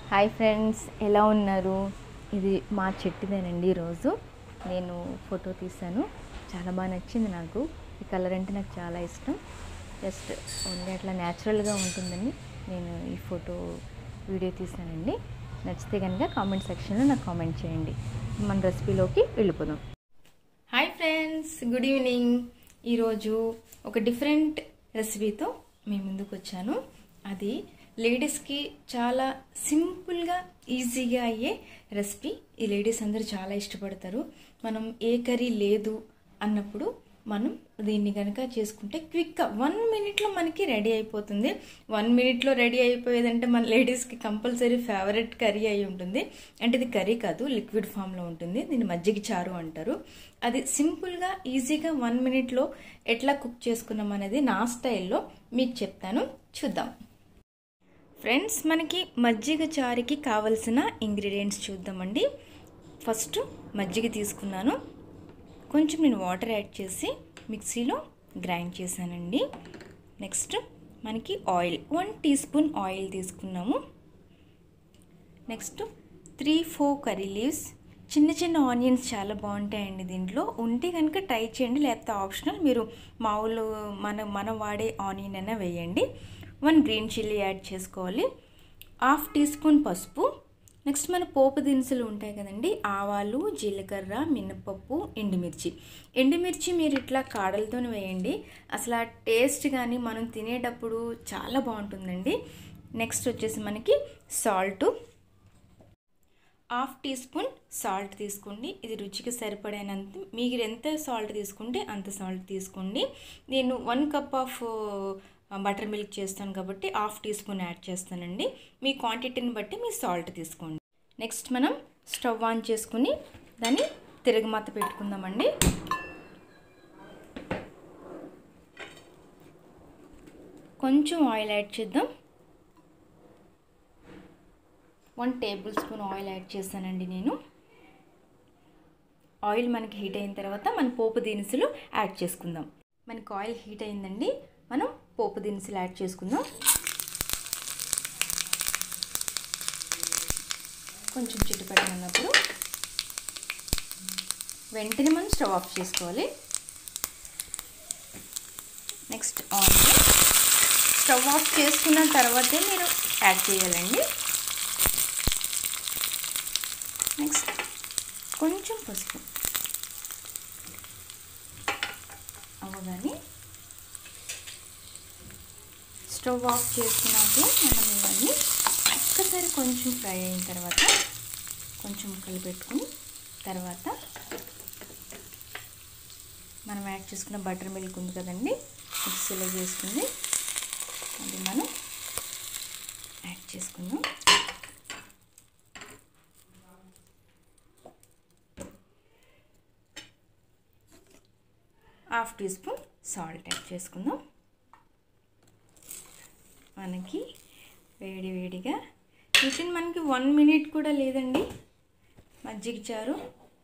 hi friends ఎలా ఉన్నారు ఇది మా చెట్టుదేనండి ఈరోజు నేను ఫోటో తీశాను చాలా బాగా నచ్చింది నాకు ఈ కలర్ అంటే నాకు చాలా ఇష్టం జస్ట్ ఓన్లీ అట్లా న్యాచురల్గా ఉంటుందని నేను ఈ ఫోటో వీడియో తీశానండి నచ్చితే కనుక కామెంట్ సెక్షన్లో నాకు కామెంట్ చేయండి మన రెసిపీలోకి వెళ్ళిపోదాం హాయ్ ఫ్రెండ్స్ గుడ్ ఈవినింగ్ ఈరోజు ఒక డిఫరెంట్ రెసిపీతో మీ ముందుకు వచ్చాను అది లేడీస్కి చాలా సింపుల్గా ఈజీగా అయ్యే రెసిపీ ఈ లేడీస్ అందరూ చాలా ఇష్టపడతారు మనం ఏ కర్రీ లేదు అన్నప్పుడు మనం దీన్ని కనుక చేసుకుంటే క్విక్గా వన్ మినిట్లో మనకి రెడీ అయిపోతుంది వన్ మినిట్లో రెడీ అయిపోయేదంటే మన లేడీస్కి కంపల్సరీ ఫేవరెట్ కర్రీ అయి ఉంటుంది అంటే ఇది కర్రీ కాదు లిక్విడ్ ఫామ్లో ఉంటుంది దీన్ని మజ్జిగ చారు అంటారు అది సింపుల్గా ఈజీగా వన్ మినిట్లో ఎట్లా కుక్ చేసుకున్నాం అనేది నా స్టైల్లో మీకు చెప్తాను చూద్దాం ఫ్రెండ్స్ మనకి మజ్జిగ చారుకి కావలసిన ఇంగ్రీడియంట్స్ చూద్దామండి ఫస్ట్ మజ్జిగ తీసుకున్నాను కొంచెం నేను వాటర్ యాడ్ చేసి మిక్సీలో గ్రైండ్ చేశానండి నెక్స్ట్ మనకి oil one teaspoon oil తీసుకున్నాము next three four curry leaves చిన్న చిన్న ఆనియన్స్ చాలా బాగుంటాయండి దీంట్లో ఉంటే కనుక ట్రై చేయండి లేకపోతే ఆప్షనల్ మీరు మామూలు మన మనం వాడే ఆనియన్ అయినా వేయండి వన్ గ్రీన్ చిల్లీ యాడ్ చేసుకోవాలి హాఫ్ టీ స్పూన్ పసుపు నెక్స్ట్ మన పోపు దినుసులు ఉంటాయి కదండి ఆవాలు జీలకర్ర మినపప్పు ఎండుమిర్చి ఎండుమిర్చి మీరు ఇట్లా కాడలతో వేయండి అసలు ఆ టేస్ట్ కానీ మనం తినేటప్పుడు చాలా బాగుంటుందండి నెక్స్ట్ వచ్చేసి మనకి salt half teaspoon salt తీసుకోండి ఇది రుచికి సరిపడినంత మీరు ఎంత సాల్ట్ తీసుకుంటే అంత సాల్ట్ తీసుకోండి నేను one cup of buttermilk చేస్తాను కాబట్టి హాఫ్ టీ స్పూన్ యాడ్ చేస్తానండి మీ క్వాంటిటీని బట్టి మీ సాల్ట్ తీసుకోండి నెక్స్ట్ మనం స్టవ్ ఆన్ చేసుకుని దాన్ని తిరగమాత పెట్టుకుందామండి కొంచెం ఆయిల్ యాడ్ చేద్దాం one tablespoon oil add చేస్తానండి నేను ఆయిల్ మనకి హీట్ అయిన తర్వాత మన పోపు దినుసులు యాడ్ చేసుకుందాం మనకి ఆయిల్ హీట్ అయిందండి మనం పోపు దినుసులు యాడ్ చేసుకుందాం కొంచెం చిట్టుపడినప్పుడు వెంటనే మనం స్టవ్ ఆఫ్ చేసుకోవాలి నెక్స్ట్ ఆనియన్ స్టవ్ ఆఫ్ చేసుకున్న తర్వాతే మీరు యాడ్ చేయాలండి నెక్స్ట్ కొంచెం పసుపు అవగానే స్టవ్ ఆఫ్ చేసుకున్నాక మనం ఇవన్నీ ఒక్కసారి కొంచెం ఫ్రై అయిన తర్వాత కొంచెం కలిపెట్టుకుని తర్వాత మనం యాడ్ చేసుకున్న బటర్ మిల్క్ ఉంది కదండి మిక్సీలో చేసుకుంది అది మనం యాడ్ చేసుకుందాం half teaspoon salt add చేసుకుందాం మనకి వేడి వేడిగా వితిన్ మనకి వన్ మినిట్ కూడా లేదండి మజ్జిగ చారు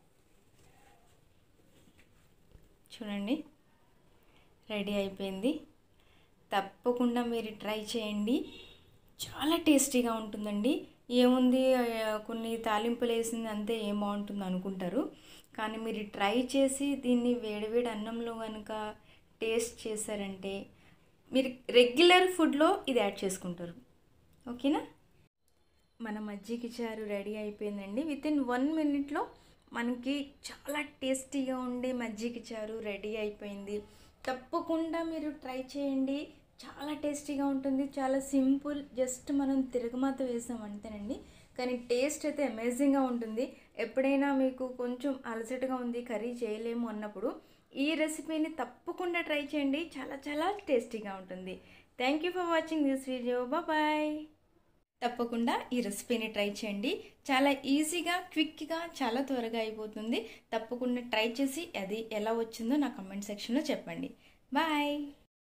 చూడండి రెడీ అయిపోయింది తప్పకుండా మీరు ట్రై చేయండి చాలా టేస్టీగా ఉంటుందండి ఏముంది కొన్ని తాలింపులు వేసింది అంతే ఏం బాగుంటుంది అనుకుంటారు కానీ మీరు ట్రై చేసి దీన్ని వేడివేడి అన్నంలో కనుక టేస్ట్ చేశారంటే మీరు రెగ్యులర్ ఫుడ్లో ఇది యాడ్ చేసుకుంటారు ఓకేనా మన మజ్జిగ చారు రెడీ అయిపోయిందండి విత్ ఇన్ వన్ మినిట్లో మనకి చాలా టేస్టీగా ఉండే మజ్జిగ చారు రెడీ అయిపోయింది తప్పకుండా మీరు ట్రై చేయండి చాలా టేస్టీగా ఉంటుంది చాలా సింపుల్ జస్ట్ మనం తిరగమాత వేసాం అంతేనండి కానీ టేస్ట్ అయితే అమేజింగ్గా ఉంటుంది ఎప్పుడైనా మీకు కొంచెం అలసటగా ఉంది కర్రీ చేయలేము అన్నప్పుడు ఈ రెసిపీని తప్పకుండా ట్రై చేయండి చాలా చాలా టేస్టీగా ఉంటుంది thank you for watching this video bye తప్పకుండా ఈ రెసిపీని ట్రై చేయండి చాలా ఈజీగా క్విక్గా చాలా త్వరగా అయిపోతుంది తప్పకుండా ట్రై చేసి అది ఎలా వచ్చిందో నా కమెంట్ సెక్షన్లో చెప్పండి బాయ్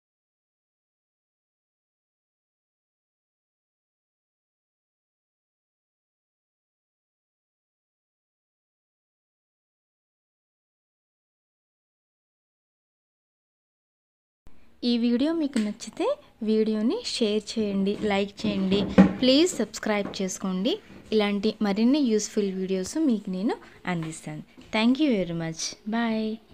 ఈ వీడియో మీకు నచ్చితే వీడియోని షేర్ చేయండి లైక్ చేయండి ప్లీజ్ సబ్స్క్రైబ్ చేసుకోండి ఇలాంటి మరిన్ని యూస్ఫుల్ వీడియోస్ మీకు నేను అందిస్తాను thank you very much bye